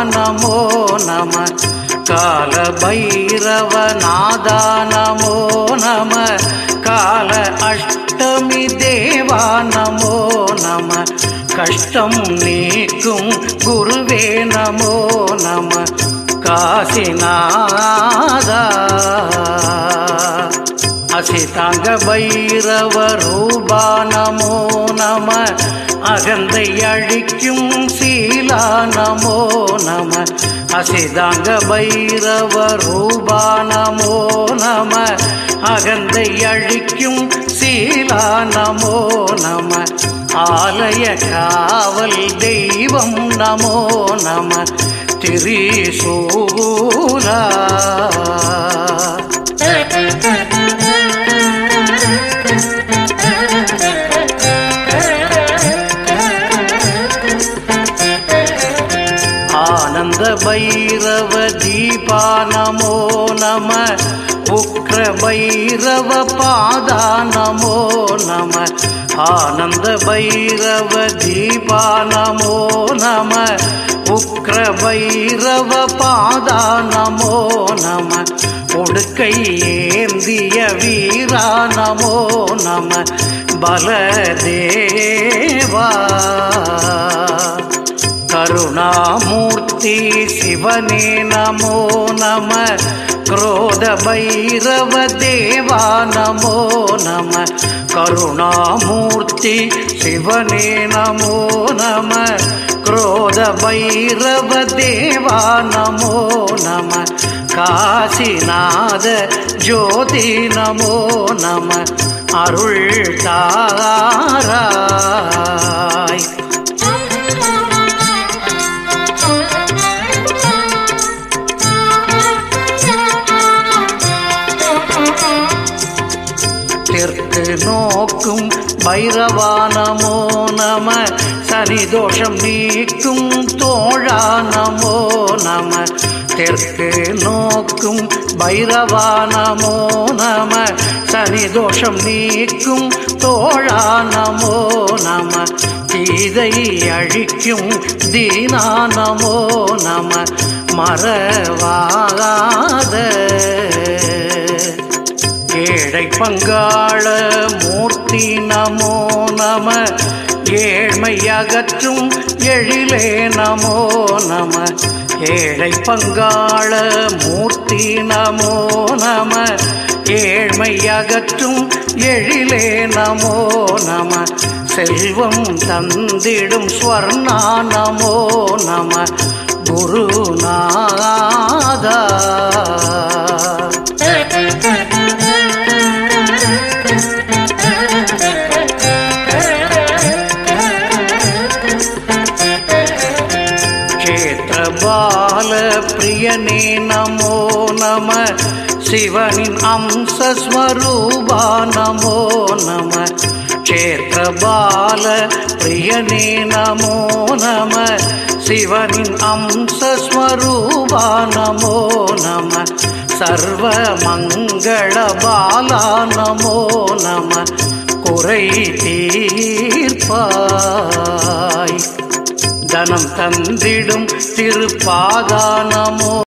நமோ நம கால பைரவ நாதா நமோ நம கால அஷ்டமி தேவா நமோ நம கஷ்டம் நீக்கும் குருவே நமோ நம காசிநாதா அசிதாங்க பைரவ ரூபா நமோ நம அகந்தை அழிக்கும் சீலா நமோ நம அசிதாங்க பைரவ ரூபா நமோ நம அகந்தை அழிக்கும் சீலா நமோ நம ஆலய காவல் தெய்வம் நமோ நம திரிசூலா ஆனந்த பைரவ தீபா நமோ நம உக்ர பைரவ பாதா நமோ நம ஆனந்த பைரவ தீபா நமோ நம உக்ர பைரவ பாதா நமோ நம உடுக்கை ஏந்திய வீரா நமோ நம பலதேவா கருணாமூர்த்தி சிவனே நமோ நம क्रोध भैरव देवा नमो नम करुणामूर्ति शिवने नमो नम क्रोध भैरव देवा नमो नम काशीनाथ ज्योति नमो नम அருள் தாராய் தெற்கு நோக்கும் பைரவா நமோ நம சனி தோஷம் நீக்கும் தோழா நமோ நம தெற்கு நோக்கும் பைரவா நமோ நம சனி தோஷம் நீக்கும் தோழா நமோ நம தீதை அழிக்கும் தீனா நமோ நம மறவாத ஏழை பங்காள மூர்த்தி நமோ நம ஏழ்மை அகற்றும் எழிலே நமோ நம ஏழை பங்காள மூர்த்தி நமோ நம ஏழ்மை அகற்றும் எழிலே நமோ நம செல்வம் தந்திடும் ஸ்வர்ணா நமோ நம குருநாதா क्षेत्रबाल प्रियने नमो नम शिवनिन् अंशस्वरूपा नमो नम क्षेत्रबाल प्रियने नमो नम शिवनिन् अंशस्वरूपा नमो नम सर्वमङ्गलबाला नमो नम குறை தீர்ப்பாய் தனம் தந்திடும் திருப்பாதானமோ